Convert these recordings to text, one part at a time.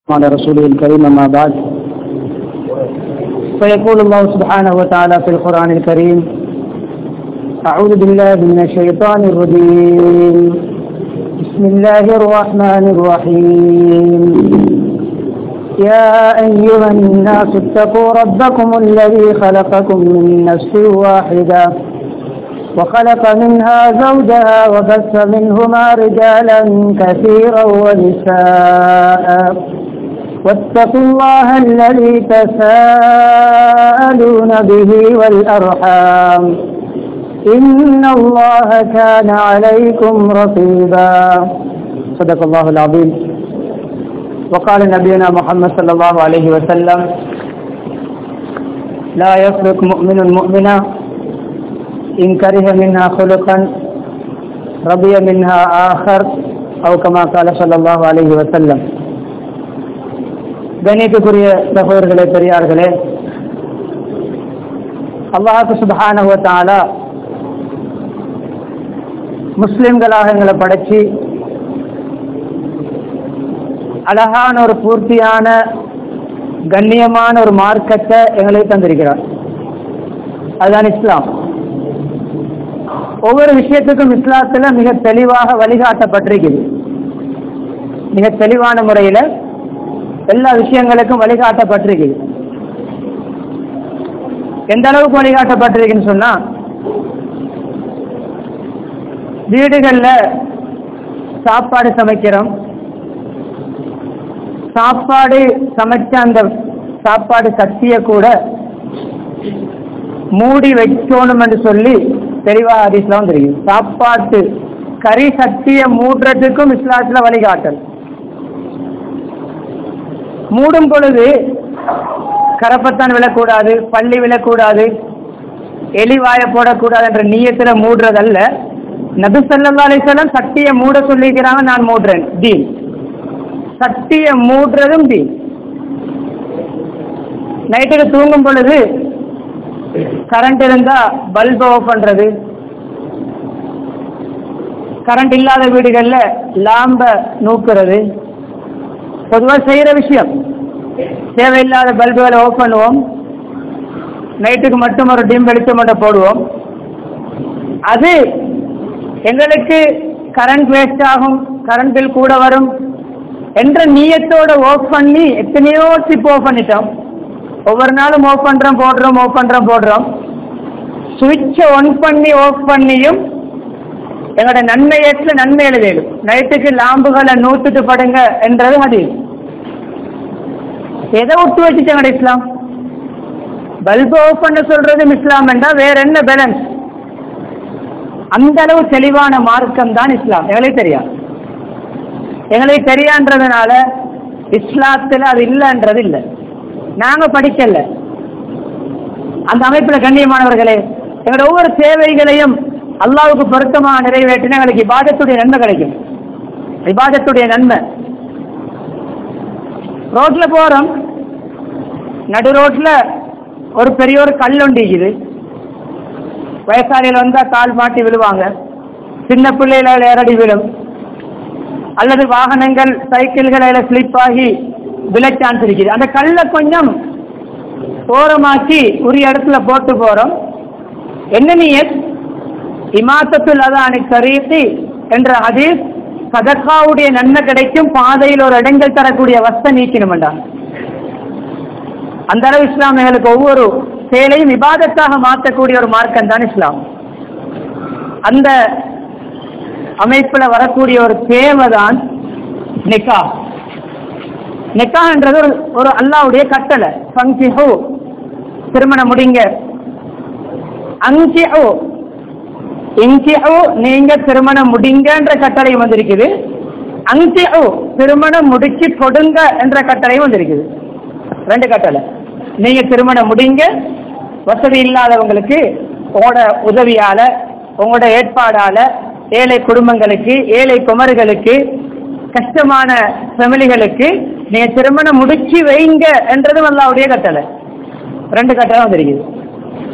على رسوله الكريم أما بعد فيقول الله سبحانه وتعالى في القرآن الكريم أعوذ بالله من الشيطان الرجيم بسم الله الرحمن الرحيم يا أيها الناس اتقوا ربكم الذي خلقكم من نفس واحدة وخلق منها زوجها وبث منهما رجالا كثيرا ونساء واتقوا الله الذي تساءلون به والأرحام إن الله كان عليكم رقيبا صدق الله العظيم وقال نبينا محمد صلى الله عليه وسلم لا يفرق مؤمن مؤمنا إن كره منها خلقا رضي منها آخر أو كما قال صلى الله عليه وسلم கணித்துக்குரிய சகோதரர்களே பெரியார்களே அல்லாஹு சுபஹானவத்தால முஸ்லிம்களாக எங்களை படைச்சி அழகான ஒரு பூர்த்தியான கண்ணியமான ஒரு மார்க்கத்தை எங்களுக்கு தந்திருக்கிறார் அதுதான் இஸ்லாம் ஒவ்வொரு விஷயத்துக்கும் இஸ்லாத்துல மிக தெளிவாக வழிகாட்டப்பட்டிருக்குது மிக தெளிவான முறையில எல்லா விஷயங்களுக்கும் வழிகாட்டப்பட்டிருக்குது எந்த அளவுக்கு வழிகாட்டப்பட்டிருக்குன்னு சொன்னா வீடுகள்ல சாப்பாடு சமைக்கிறோம் சாப்பாடு சமைச்ச அந்த சாப்பாடு சட்டிய கூட மூடி வைக்கணும் என்று சொல்லி தெளிவா ஹதீஸ்லாம் தெரியும் சாப்பாட்டு கறி சட்டிய மூடுறதுக்கும் இஸ்லாத்துல வழிகாட்டல் மூடும் பொழுது கரப்பத்தான் விழக்கூடாது பள்ளி விழக்கூடாது எலி வாய போடக்கூடாது என்ற நீயத்துல மூடுறதல்ல நபி சல்லா அலிசல்லாம் சட்டியை மூட சொல்லிக்கிறாங்க நான் மூடுறேன் தீன் சட்டியை மூடுறதும் தீன் நைட்டுக்கு தூங்கும் பொழுது கரண்ட் இருந்தா பல்ப் ஆஃப் பண்றது கரண்ட் இல்லாத வீடுகள்ல லாம்ப நூக்குறது பொதுவாக செய்யற விஷயம் தேவையில்லாத பல்புகளை ஆஃப் பண்ணுவோம் நைட்டுக்கு மட்டும் ஒரு டிம் வெளிச்சம் மட்டும் போடுவோம் அது எங்களுக்கு கரண்ட் வேஸ்ட் ஆகும் கரண்ட் பில் கூட வரும் என்ற நீயத்தோட ஆஃப் பண்ணி எத்தனையோ சிப் ஆஃப் பண்ணிட்டோம் ஒவ்வொரு நாளும் ஆஃப் பண்றோம் போடுறோம் ஆஃப் பண்றோம் போடுறோம் சுவிட்சை ஒன் பண்ணி ஆஃப் பண்ணியும் எங்களோட நன்மை ஏற்ற நன்மை எழுதிடும் நைட்டுக்கு லாம்புகளை நூத்துட்டு படுங்க என்றது ஹதீஸ் எதை விட்டு வச்சுட்டாங்க இஸ்லாம் பல்பு ஆஃப் பண்ண சொல்றதும் இஸ்லாம் என்றா வேற என்ன பேலன்ஸ் அந்த அளவு தெளிவான மார்க்கம் தான் இஸ்லாம் எங்களுக்கு தெரியாது எங்களுக்கு தெரியான்றதுனால இஸ்லாத்துல அது இல்லைன்றது இல்லை நாங்க படிக்கல அந்த அமைப்புல கண்ணியமானவர்களே எங்களோட ஒவ்வொரு தேவைகளையும் அல்லாவுக்கு பொருத்தமாக நிறைவேற்றினா எங்களுக்கு இபாதத்துடைய நன்மை கிடைக்கும் இபாதத்துடைய நன்மை ரோட்ல போறோம் நடு ரோட்ல ஒரு பெரிய ஒரு கல் ஒண்டிக்குது வயசாளிகள் வந்தா கால் மாட்டி விழுவாங்க சின்ன பிள்ளைகள் ஏறடி விழும் அல்லது வாகனங்கள் சைக்கிள்கள் ஸ்லிப் ஆகி விழ சான்ஸ் இருக்குது அந்த கல்லை கொஞ்சம் ஓரமாக்கி உரிய இடத்துல போட்டு போறோம் என்ன நீயத் இமாத்தத்துல் அதானி கரீத்தி என்ற ஹதீஸ் சதக்காவுடைய நன்மை கிடைக்கும் பாதையில் ஒரு இடங்கள் தரக்கூடிய வஸ்தை நீக்கணும்டா அந்த அளவு இஸ்லாம் எங்களுக்கு ஒவ்வொரு செயலையும் விவாதத்தாக மாற்றக்கூடிய ஒரு மார்க்கம் தான் இஸ்லாம் அந்த அமைப்புல வரக்கூடிய ஒரு தேவை தான் நிக்கா நிக்கான்றது ஒரு ஒரு அல்லாவுடைய கட்டளை ஃபங்கிஹோ திருமணம் முடிங்க அங்கிஹோ இங்கிஹோ நீங்க திருமணம் முடிங்கன்ற கட்டளையும் வந்திருக்குது அங்கிஹோ திருமணம் முடிச்சு கொடுங்க என்ற கட்டளையும் வந்திருக்குது ரெண்டு கட்டளை நீங்க திருமணம் முடிங்க வசதி இல்லாதவங்களுக்கு உங்களோட உதவியால உங்களோட ஏற்பாடால ஏழை குடும்பங்களுக்கு ஏழை குமர்களுக்கு கஷ்டமான ஃபேமிலிகளுக்கு நீங்க திருமணம் முடிச்சு வைங்க என்றதும் அல்லாவுடைய கட்டளை ரெண்டு கட்டளை வந்திருக்குது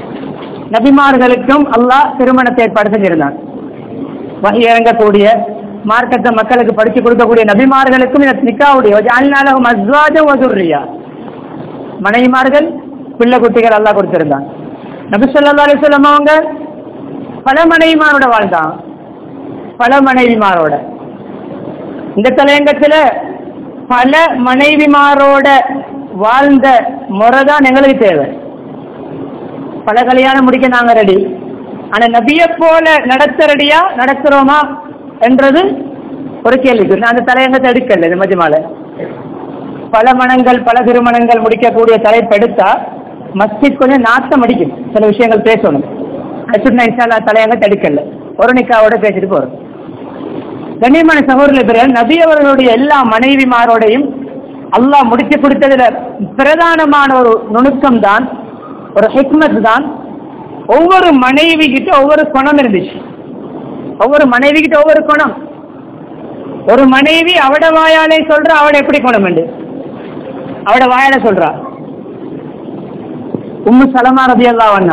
நபிமார்களுக்கும் அல்லாஹ் திருமணத்தை ஏற்பாடு செஞ்சிருந்தான் வகை இறங்கக்கூடிய மார்க்கத்தை மக்களுக்கு படிச்சு கொடுக்கக்கூடிய நபிமார்களுக்கும் இந்த நிக்காவுடைய அல்நாளகம் அஸ்வாஜம் வதுர்ரியா மனைவிமார்கள் பிள்ளை குட்டிகள் எல்லாம் கொடுத்திருந்தாங்க நபி சொல்லா அலிஸ்லாம் அவங்க பல மனைவிமாரோட வாழ்ந்தான் பல மனைவிமாரோட இந்த தலையங்கத்துல பல மனைவிமாரோட வாழ்ந்த முறை தான் எங்களுக்கு தேவை பல கல்யாணம் முடிக்க நாங்க ரெடி ஆனா நபிய போல நடத்த ரெடியா நடத்துறோமா என்றது ஒரு கேள்வி நான் அந்த தலையங்கத்தை எடுக்கல இந்த மஜ்மால பல மனங்கள் பல திருமணங்கள் முடிக்கக்கூடிய தலைப்பு எடுத்தா மஸ்ஜித் கொஞ்சம் நாட்டம் அடிக்கும் சில விஷயங்கள் பேசணும் அச்சுட்னா இன்ஷால்லா தலையங்கத்தை எடுக்கல ஒரு நிக்காவோட பேசிட்டு போறோம் கண்ணியமான சகோதரர்கள் பிறகு நபி அவர்களுடைய எல்லா மனைவிமாரோடையும் அல்லாஹ் முடிச்சு கொடுத்ததுல பிரதானமான ஒரு நுணுக்கம் தான் ஒரு ஹிக்மத் தான் ஒவ்வொரு மனைவி கிட்ட ஒவ்வொரு குணம் இருந்துச்சு ஒவ்வொரு மனைவி கிட்ட ஒவ்வொரு குணம் ஒரு மனைவி அவட வாயாலே சொல்றா அவட எப்படி குணம் உண்டு அவட வாயால சொல்றா உம்மு சலமா ரபி அல்லா வண்ணா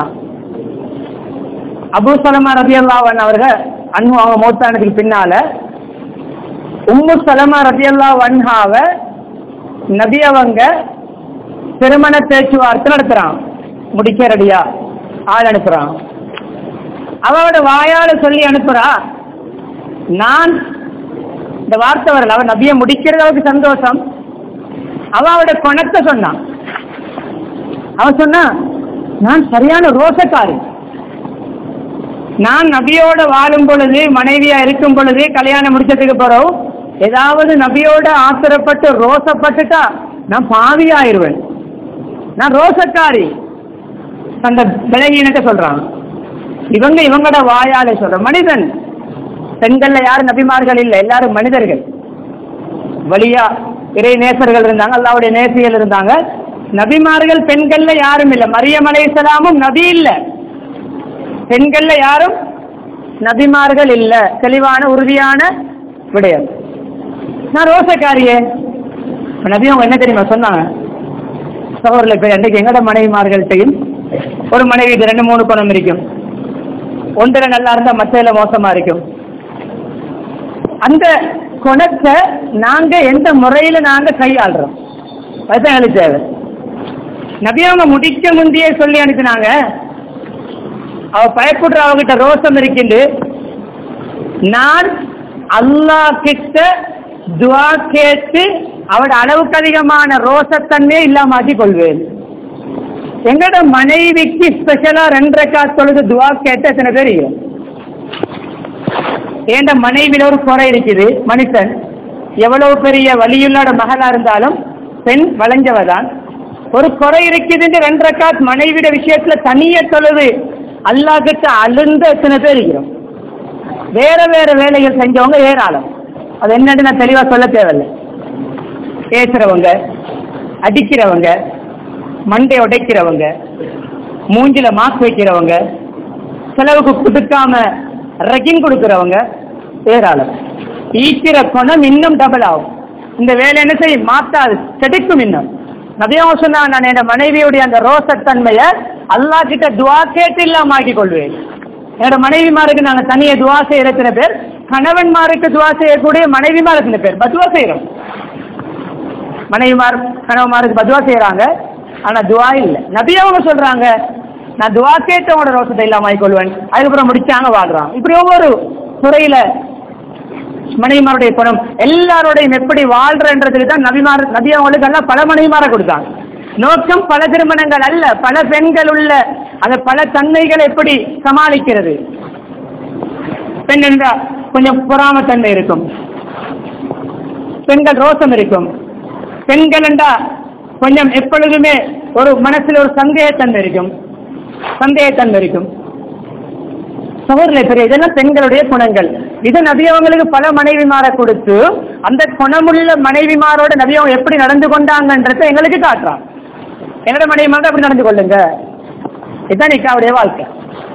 அபு சலமா ரபி அல்லா வண்ணா அவர்கள் அன்பு அவங்க மூத்தானதுக்கு பின்னால உம்மு சலமா ரபி அல்லா வன்ஹாவ நபி அவங்க திருமண பேச்சுவார்த்தை நடத்துறான் முடிக்க ரெடியா ஆள் அனுப்புறான் அவளோட வாயால சொல்லி அனுப்புறா நான் இந்த வார்த்தை வரல அவன் நபிய முடிக்கிறது அவளுக்கு சந்தோஷம் அவளோட குணத்தை சொன்னான் அவன் சொன்னா நான் சரியான ரோசக்காரி நான் நபியோட வாழும் பொழுது மனைவியா இருக்கும் பொழுது கல்யாணம் முடிச்சதுக்கு பிறகு ஏதாவது நபியோட ஆத்திரப்பட்டு ரோசப்பட்டுட்டா நான் பாவியாயிருவேன் நான் ரோசக்காரி அந்த விலகீனத்தை சொல்றான் இவங்க இவங்களோட வாயாலே சொல்ற மனிதன் பெண்கள்ல யாரும் நபிமார்கள் இல்லை எல்லாரும் மனிதர்கள் வழியா இறை நேசர்கள் இருந்தாங்க அல்லாவுடைய நேசிகள் இருந்தாங்க நபிமார்கள் பெண்கள்ல யாரும் இல்லை மரியம் அலைசலாமும் நபி இல்ல பெண்கள்ல யாரும் நபிமார்கள் இல்ல தெளிவான உறுதியான விடயம் நான் ரோசக்காரியே நபி அவங்க என்ன தெரியுமா சொன்னாங்க சகோதரில் பேர் அன்றைக்கு எங்கட மனைவிமார்கள்ட்டையும் ஒரு மனைவிக்கு ரெண்டு மூணு குணம் இருக்கும் ஒன்றில் நல்லா இருந்தா மற்றையில மோசமா இருக்கும் அந்த குணத்தை நாங்க எந்த முறையில நாங்க கையாளுறோம் அதுதான் எங்களுக்கு தேவை நபியாம முடிக்க முந்தையே சொல்லி அனுப்பினாங்க அவ பயப்படுற அவகிட்ட ரோசம் இருக்கின்று நான் அல்லாஹ் கிட்ட துவா கேட்டு அவட அளவுக்கு அதிகமான ரோசத்தன்மையை இல்லாமாக்கி கொள்வேன் எங்கட மனைவிக்கு ஸ்பெஷலா ரெண்டரை காசு தொழுது துவா கேட்ட எத்தனை பேர் இருக்கும் ஏண்ட மனைவியில ஒரு குறை இருக்குது மனுஷன் எவ்வளவு பெரிய வலியுள்ளாட மகளா இருந்தாலும் பெண் வளைஞ்சவதான் ஒரு குறை இருக்குதுன்னு ரெண்டு ரக்காத் மனைவிட விஷயத்துல தனிய தொழுது அல்லாஹ் கிட்ட அழுந்த எத்தனை பேர் இருக்கிறோம் வேற வேற வேலைகள் செஞ்சவங்க ஏராளம் அது என்னன்னு நான் தெளிவா சொல்ல தேவையில்லை பேசுறவங்க அடிக்கிறவங்க மண்டை உடைக்கிறவங்க மூஞ்சில மாஸ்க் வைக்கிறவங்க செலவுக்கு கொடுக்காம ரெக்கிங் கொடுக்கிறவங்க ஏராளம் ஈக்கிற குணம் இன்னும் டபுள் ஆகும் இந்த வேலை என்ன செய்யும் மாத்தாது செடிக்கும் இன்னும் நபியாவும் சொன்னா நான் என் மனைவியுடைய அந்த ரோசத்தன்மையை அல்லா கிட்ட துவா கேட்டு இல்லாம ஆக்கிக் கொள்வேன் என்னோட மனைவிமாருக்கு நாங்க தனியே துவா செய்யற எத்தனை பேர் கணவன்மாருக்கு துவா செய்யக்கூடிய மனைவிமார் எத்தனை பேர் பத்துவா செய்யறோம் மனைவிமார் கணவன்மாருக்கு பதுவா செய்யறாங்க ஆனா துவா இல்ல நபி அவங்க சொல்றாங்க நான் துவா கேட்டு உங்களோட ரோசத்தை இல்லாம ஆகிக்கொள்வேன் அதுக்கப்புறம் முடிச்சாங்க வாழ்றான் இப்படி ஒவ்வொரு துறையில மனைவிமாருடைய குணம் எல்லாரோடையும் எப்படி வாழ்றன்றதுக்கு தான் நபிமார் நபி அவங்களுக்கு எல்லாம் பல மனைவிமாரை கொடுத்தாங்க நோக்கம் பல திருமணங்கள் அல்ல பல பெண்கள் உள்ள அந்த பல தன்மைகளை எப்படி சமாளிக்கிறது பெண் என்றா கொஞ்சம் பொறாமத்தன்மை இருக்கும் பெண்கள் ரோசம் இருக்கும் பெண்கள் என்றா கொஞ்சம் எப்பொழுதுமே ஒரு மனசுல ஒரு சந்தேகத்தன்மை இருக்கும் சந்தேகத்தன்மை இருக்கும் சகோதரர்களே பெரிய இதெல்லாம் பெண்களுடைய குணங்கள் இது நபியவங்களுக்கு பல மனைவிமாரை கொடுத்து அந்த குணமுள்ள மனைவிமாரோட நபியவங்க எப்படி நடந்து கொண்டாங்கன்றத எங்களுக்கு காட்டுறான் என்னோட மனைவிமாரோட எப்படி நடந்து கொள்ளுங்க இதுதான் நிக்காவுடைய வாழ்க்கை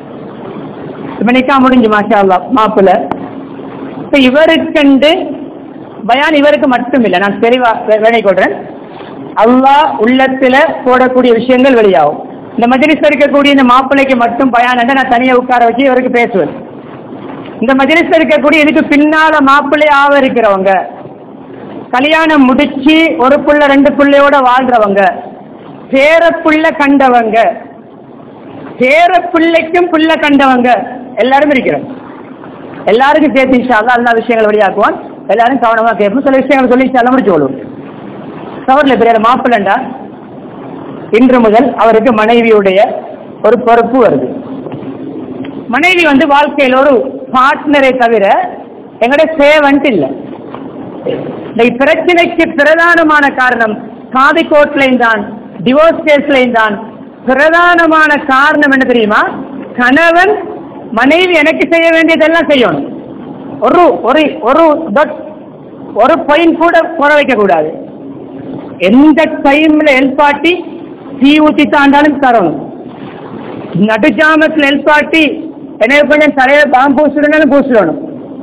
இப்ப நிக்கா முடிஞ்சு மாஷா அல்லா மாப்பிள்ள இப்ப இவருக்கண்டு பயான் இவருக்கு மட்டும் இல்லை நான் தெளிவா வேலை கொள்றேன் அல்லாஹ் உள்ளத்துல போடக்கூடிய விஷயங்கள் வெளியாகும் இந்த மஜ்லிஸ்ல இருக்கக்கூடிய இந்த மாப்பிள்ளைக்கு மட்டும் பயான் நான் தனியா உட்கார வச்சு இவருக்கு பேசுவேன் இந்த மஜ்லிஸ்ல இருக்கக்கூடிய இதுக்கு பின்னால மாப்பிள்ளை ஆவ இருக்கிறவங்க கல்யாணம் முடிச்சு ஒரு புள்ள ரெண்டு புள்ளையோட வாழ்றவங்க பேரப்புள்ள கண்டவங்க பேரப்பிள்ளைக்கும் புள்ள கண்டவங்க எல்லாரும் இருக்கிறோம் எல்லாருக்கும் சேர்த்து இன்ஷா அல்லாஹ் எல்லா விஷயங்களை வெளியாக்குவான் எல்லாரும் கவனமா கேட்போம் சில விஷயங்களை சொல்லி இன்ஷா அல்லாஹ் முடிச்சு கொள்வோம் சவரில் பெரிய மாப்பிள்ளண்டா இன்று முதல் அவருக்கு மனைவியுடைய ஒரு பொறுப்பு வருது மனைவி வந்து வாழ்க்கையில் ஒரு பார்ட்னரை தவிர எங்களுடைய சேவன்ட் இல்லை இந்த பிரச்சனைக்கு பிரதானமான காரணம் சாதி கோர்ட்லையும் தான் டிவோர்ஸ் கேஸ்லையும் தான் பிரதானமான காரணம் என்ன தெரியுமா கணவன் மனைவி எனக்கு செய்ய வேண்டியதெல்லாம் செய்யணும் ஒரு ஒரு ஒரு dot, ஒரு பாயிண்ட் கூட குறை வைக்க கூடாது எந்த டைம்ல எல்பாட்டி தீ ஊத்தி தாண்டாலும் தரணும் நடுஜாமத்தில் எல்பாட்டி என்ன கொஞ்சம் தலையில பாம்பு பூசிடணும் பூசிடணும்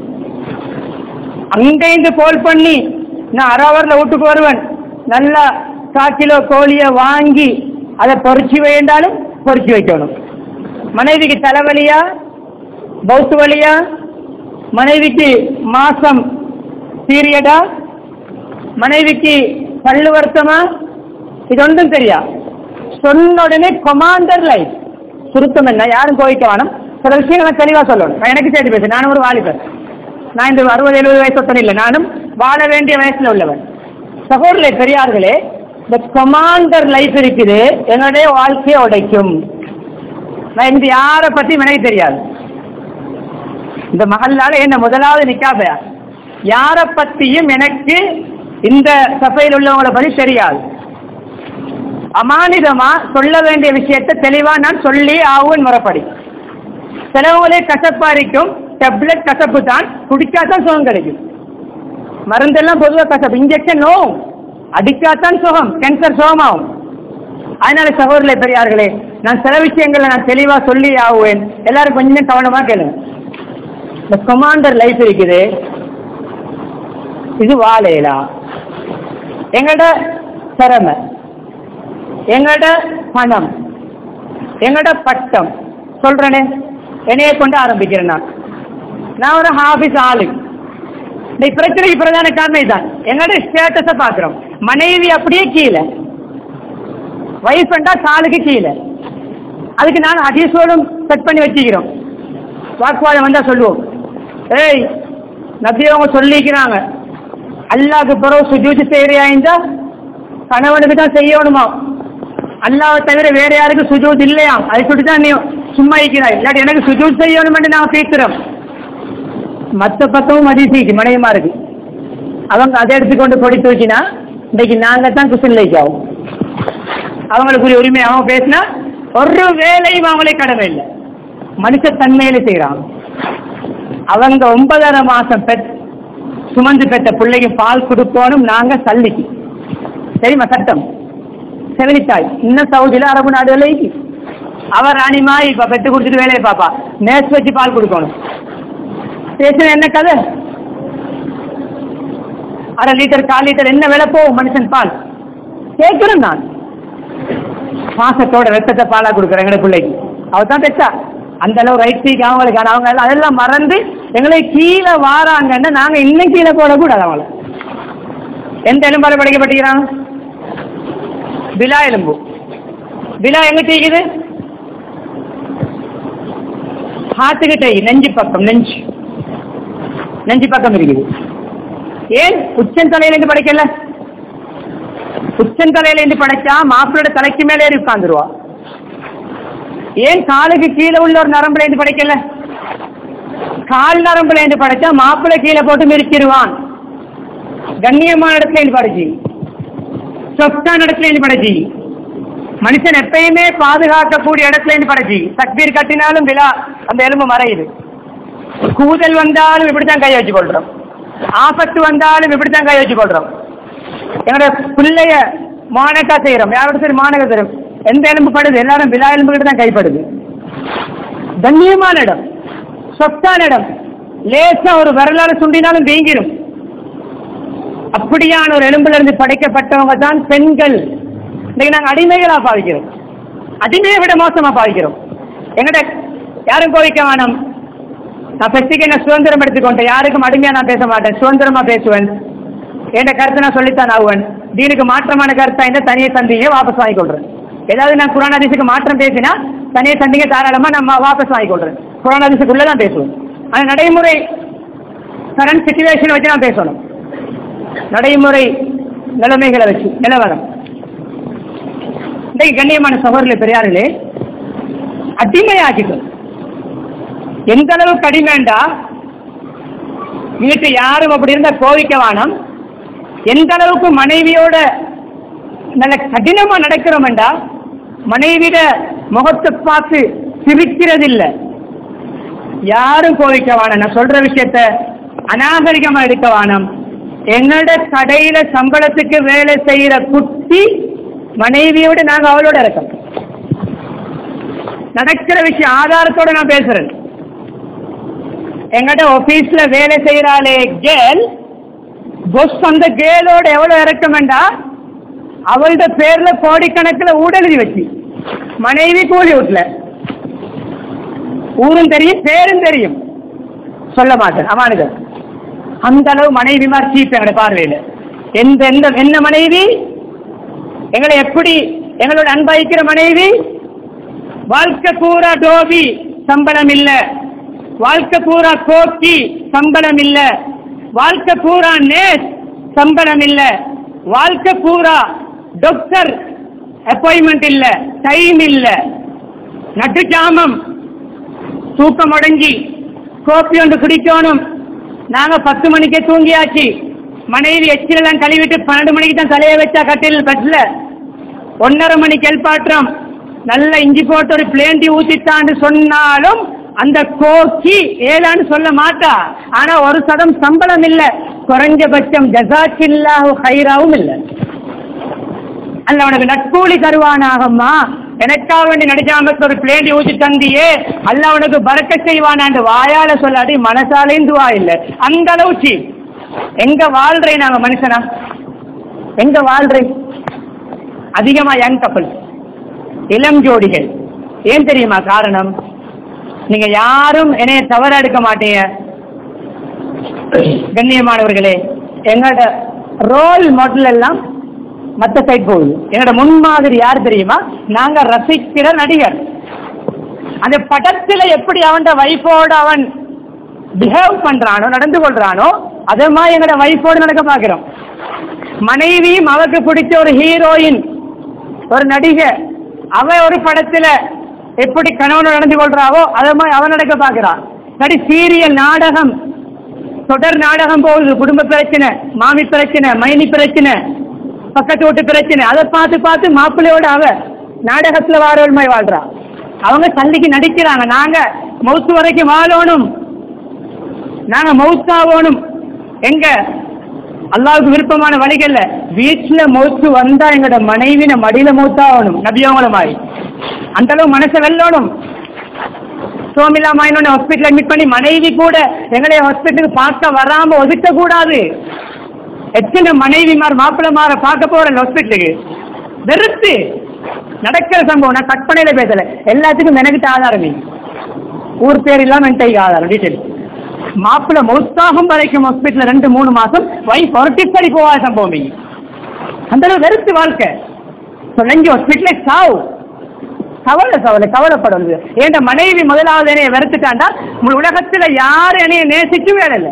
அங்கேருந்து கோல் பண்ணி நான் அரை ஹவர்ல வீட்டுக்கு வருவேன் நல்லா கால் கிலோ கோழியை வாங்கி அதை பொறிச்சு வேண்டாலும் பொறிச்சு வைக்கணும் மனைவிக்கு தலைவலியா பௌத்து வலியா மனைவிக்கு மாசம் பீரியடா மனைவிக்கு பல்லு வருத்தமா இது ஒன்றும் தெரியா சொன்ன உடனே கொமாண்டர் லைஃப் சுருத்தம் என்ன யாரும் கோவிக்க வேணாம் சில விஷயங்களை தெளிவா சொல்லணும் நான் எனக்கு சேர்த்து பேச நானும் ஒரு வாலிபர் நான் இந்த அறுபது எழுபது வயசு ஒத்தனை இல்லை நானும் வாழ வேண்டிய வயசுல உள்ளவன் சகோதரர்களே பெரியார்களே இந்த கொமாண்டர் லைஃப் இருக்குது என்னுடைய வாழ்க்கையை உடைக்கும் நான் இந்த யாரை பத்தி எனக்கு தெரியாது இந்த மகளால என்ன முதலாவது நிக்காபையா யாரை பத்தியும் எனக்கு இந்த சபையில் உள்ளவங்களை பத்தி தெரியாது அமானிதமா சொல்ல வேண்டிய விஷயத்தை தெளிவா நான் சொல்லி ஆகுவன் முறைப்படி சிலவங்களே கசப்பா இருக்கும் டெப்லெட் கசப்பு தான் குடிக்காதான் சுகம் கிடைக்கும் மருந்தெல்லாம் பொதுவாக கசப்பு இன்ஜெக்ஷன் நோ அடிக்காதான் சுகம் கேன்சர் சுகமாகும் அதனால சகோதரர்களே பெரியார்களே நான் சில விஷயங்களை நான் தெளிவா சொல்லி ஆகுவேன் எல்லாரும் கொஞ்சம் கவனமா கேளுங்க இந்த கொமாண்டர் லைஃப் இருக்குது இது வாழையிலா எங்கட திறமை எங்கட பணம் எங்கட பட்டம் சொல்றேனே என்னைய கொண்டு ஆரம்பிக்கிறேன் நான் நான் ஒரு ஹாபிஸ் ஆளு இந்த பிரச்சனைக்கு பிரதான காரணம் இதுதான் எங்கட ஸ்டேட்டஸ பாக்குறோம் மனைவி அப்படியே கீழே வைஃப் என்றா காலுக்கு கீழே அதுக்கு நான் அதிசோடும் செட் பண்ணி வச்சுக்கிறோம் வாக்குவாதம் வந்தா சொல்லுவோம் ஏய் நபி அவங்க சொல்லிக்கிறாங்க அல்லாஹ்க்கு பிறகு சுஜூதி செய்யறியா இருந்தா கணவனுக்கு தான் செய்யணுமா அல்லாவை தவிர வேற யாருக்கும் சுஜூத் இல்லையா அதை சொல்லி தான் நீ சும்மா இருக்கிறாய் இல்லாட்டி எனக்கு சுஜூத் செய்யணும்னு நான் பேசுறோம் மற்ற பக்கமும் அதிசயிக்கு மனைவிமா இருக்கு அவங்க அதை எடுத்துக்கொண்டு பொடி தூக்கினா இன்னைக்கு நாங்க தான் குசின் ஆகும் அவங்களுக்குரிய உரிமை அவங்க பேசினா ஒரு வேலையும் அவங்களே கடமை இல்லை மனுஷ தன்மையில செய்யறாங்க அவங்க ஒன்பதரை மாசம் பெற் சுமந்து பெற்ற பிள்ளைக்கு பால் கொடுக்கணும் நாங்க சல்லிக்கு தெரியுமா சட்டம் செவிலித்தாய் இன்னும் சவுதியில அரபு நாடுகள் அவர் ராணிமா இப்ப பெற்று கொடுத்துட்டு வேலையை பாப்பா நேஸ் வச்சு பால் கொடுக்கணும் பேசுற என்ன கதை அரை லிட்டர் கால் லிட்டர் என்ன விலை போகும் மனுஷன் பால் கேட்கிறேன் நான் மாசத்தோட ரத்தத்தை பாலா கொடுக்குறேன் எங்களை பிள்ளைக்கு அவ தான் பெற்றா அந்த அளவு ரைட் சீக்கு அவங்களுக்கு ஆனா அவங்க எல்லாம் அதெல்லாம் மறந்து எங்களை கீழே வாராங்கன்னா நாங்க இன்னும் கீழே போடக்கூடாது அவங்கள எந்த எலும்பால படைக்கப்பட்டிருக்கிறாங்க விழா எலும்பு விழா எங்க தீக்குது ஹார்ட்டுக்கிட்ட நெஞ்சு பக்கம் நெஞ்சு நெஞ்சு பக்கம் இருக்குது ஏன் உச்சன் தலையில இருந்து படைக்கல உச்சன் தலையில இருந்து படைச்சா மாப்பிளோட தலைக்கு மேலே ஏறி உட்கார்ந்துருவா ஏன் காலுக்கு கீழே உள்ள ஒரு நரம்புல இருந்து படைக்கல கால் நரம்புல இருந்து படைச்சா மாப்பிள்ளை கீழே போட்டு மிரிச்சிருவான் கண்ணியமான இடத்துல இருந்து படைச்சி சொத்தான இடத்துல இருந்து படைச்சி மனுஷன் எப்பயுமே பாதுகாக்கக்கூடிய இடத்துல இருந்து படைச்சி தக்பீர் கட்டினாலும் விழா அந்த எலும்பு மறையுது கூதல் வந்தாலும் இப்படித்தான் கை வச்சு கொள்றோம் ஆபத்து வந்தாலும் இப்படித்தான் கை வச்சு கொள்றோம் எங்களோட பிள்ளைய மானக்கா செய்யறோம் யாரோட சரி மானக்கா செய்யறோம் எந்த எலும்பு படுது எல்லாரும் விழா எலும்பு கிட்ட தான் கைப்படுது கண்ணியமான இடம் சொத்தான இடம் லேசா ஒரு வரலாறு சுண்டினாலும் வீங்கிரும் அப்படியான ஒரு எலும்புல இருந்து படைக்கப்பட்டவங்க தான் பெண்கள் இன்னைக்கு நாங்க அடிமைகளா பாவிக்கிறோம் அடிமையை விட மோசமா பாவிக்கிறோம் எங்கட யாரும் கோவிக்க வேணாம் நான் ஃபெஸ்ட்டுக்கு என்ன சுதந்திரம் எடுத்துக்கொண்டேன் யாருக்கும் அடிமையா நான் பேச மாட்டேன் சுதந்திரமா பேசுவேன் என் கருத்தை நான் சொல்லித்தான் ஆகுவேன் தீனுக்கு மாற்றமான கருத்தா இந்த தனியை சந்திங்க வாபஸ் வாங்கிக் கொள்றேன் ஏதாவது நான் குரான் ஹதீஸுக்கு மாற்றம் பேசினா தனியை சந்திங்க தாராளமா நம்ம வாபஸ் வாங்கிக் கொள்றேன் குரான் ஹதீஸுக்குள்ள தான் பேசுவேன் ஆனா நடைமுறை கரண்ட் சுச்சுவேஷன் வச்சு நான் பேசணும் நடைமுறை நிலைமைகளை வச்சு நிலவரம் இன்றைக்கு கண்ணியமான சகோதரர்களே பெரியார்களே அடிமையாக்கிட்டோம் எந்த அளவுக்கு அடிமைண்டா வீட்டு யாரும் அப்படி இருந்தா கோவிக்க வேணாம் எந்த அளவுக்கு மனைவியோட நல்ல கடினமா நடக்கிறோம்டா மனைவிட முகத்தை பார்த்து சிரிக்கிறது இல்ல யாரும் கோவிக்க வேணாம் நான் சொல்ற விஷயத்த அநாகரிகமா எடுக்க வேணாம் எங்களோட கடையில சம்பளத்துக்கு வேலை செய்யற குட்டி மனைவியோட நாங்க அவளோட இருக்கோம் நடக்கிற விஷயம் ஆதாரத்தோட நான் பேசுறேன் எங்கட ஆபீஸ்ல வேலை செய்யறாளே கேர்ள் பொஸ் அந்த கேர்ளோட எவ்வளவு இறக்கமெண்டா அவளோட பேர்ல கோடிக்கணக்கில் ஊடெழுதி வச்சு மனைவி கூலி வீட்டுல ஊரும் தெரியும் பேரும் தெரியும் சொல்ல மாட்டேன் அவானுங்க அந்த அளவு மனைவி மாதிரி சீப் எங்களோட பார்வையில எந்த எந்த என்ன மனைவி எங்களை எப்படி எங்களோட அன்பாய்க்கிற மனைவி வாழ்க்கை பூரா டோபி சம்பளம் இல்ல வாழ்க்கை பூரா கோக்கி சம்பளம் இல்ல வாழ்க்கை பூரா நேஸ் சம்பளம் இல்ல வாழ்க்கை பூரா டாக்டர் அப்பாயின்மெண்ட் இல்ல டைம் இல்ல நட்டுச்சாமம் தூக்கம் அடங்கி கோப்பி ஒன்று குடிக்கணும் நாங்க பத்து மணிக்கே தூங்கியாச்சு மனைவி எச்சிலெல்லாம் கழுவிட்டு பன்னெண்டு மணிக்கு தான் தலையை வச்சா கட்டில் கட்டல ஒன்னரை மணிக்கு எல்பாற்றம் நல்ல இஞ்சி போட்டு ஒரு பிளேண்டி ஊத்தித்தான்னு சொன்னாலும் அந்த கோக்கி ஏதான்னு சொல்ல மாட்டா ஆனா ஒரு சதம் சம்பளம் இல்ல குறைஞ்சபட்சம் ஜசாக்கில்லாஹு ஹைராவும் இல்ல அல்ல உனக்கு நட்கூலி தருவானாகம்மா எனக்காக வேண்டி நடிச்சாமக்கு ஒரு பிளேண்டி ஊத்தி தந்தியே அல்ல உனக்கு பறக்க செய்வானாண்டு வாயால சொல்லாடி மனசாலேந்து வா இல்ல அந்த அளவு cheap. எங்க வாழ்றே நாங்க மனுஷனா எங்க வாழ்றே அதிகமா யங் கப்பல் இளம் ஜோடிகள் ஏன் தெரியுமா காரணம் நீங்க யாரும் என்னைய தவற எடுக்க மாட்டீங்க கண்ணியமானவர்களே எங்களோட ரோல் மாடல் எல்லாம் மத்த சைட் போகுது என்னோட முன்மாதிரி யார் தெரியுமா நாங்க ரசிக்கிற நடிகர் அந்த படத்துல எப்படி அவன் வைஃபோட அவன் பிஹேவ் பண்றானோ நடந்து கொள்றானோ அதே மாதிரி எங்களோட வைஃபோடு நடக்க பாக்குறோம் மனைவியும் அவருக்கு பிடிச்ச ஒரு ஹீரோயின் ஒரு நடிகை அவ ஒரு படத்துல எப்படி கணவன் நடந்து கொள்றாவோ அதே மாதிரி அவன் நடக்க பாக்குறான் சரி சீரியல் நாடகம் தொடர் நாடகம் போகுது குடும்ப பிரச்சனை மாமி பிரச்சனை மைனி பிரச்சனை பக்கத்து வீட்டு பிரச்சனை அதை பார்த்து பார்த்து மாப்பிள்ளையோட அவ நாடகத்துல வாரவல்மாய் வாழ்றா அவங்க சல்லிக்கு நடிக்கிறாங்க நாங்க மவுத்து வரைக்கும் வாழணும் நாங்க மவுத்தாகணும் எங்க அல்லாவுக்கு விருப்பமான வழிகள்ல வீட்டுல மௌத்து வந்தா எங்களோட மனைவின மடியில மௌத்தாகணும் நபியவங்கள மாதிரி அந்த அளவு மனசை வெல்லணும் சோமிலா மாயினோட ஹாஸ்பிட்டல் அட்மிட் பண்ணி மனைவி கூட எங்களை ஹாஸ்பிட்டலுக்கு பார்க்க வராம ஒதுக்க கூடாது எத்தனை மனைவிமார் மாப்பிள்ளமார பார்க்க போறேன் ஹாஸ்பிட்டலுக்கு வெறுத்து நடக்கிற சம்பவம் நான் கற்பனையில பேசல எல்லாத்துக்கும் எனக்கிட்ட ஆதாரம் நீ. ஊர் பேர் இல்லாம என்கிட்ட ஆதாரம் டீட்டெயில் மாப்பிள்ள மௌத்தாகும் வரைக்கும் ஹாஸ்பிட்டல் ரெண்டு மூணு மாசம் வைஃப் ஒரட்டிப்படி போவாத சம்பவம் நீங்க அந்த அளவு வெறுத்து வாழ்க்கை சொல்லி ஹாஸ்பிட்டலே சாவு கவலை கவலை கவலைப்படுவது என் மனைவி முதலாவது என்னைய வெறுத்துட்டாண்டா உங்க உலகத்துல யாரும் என்னைய நேசிச்சு வேலை இல்லை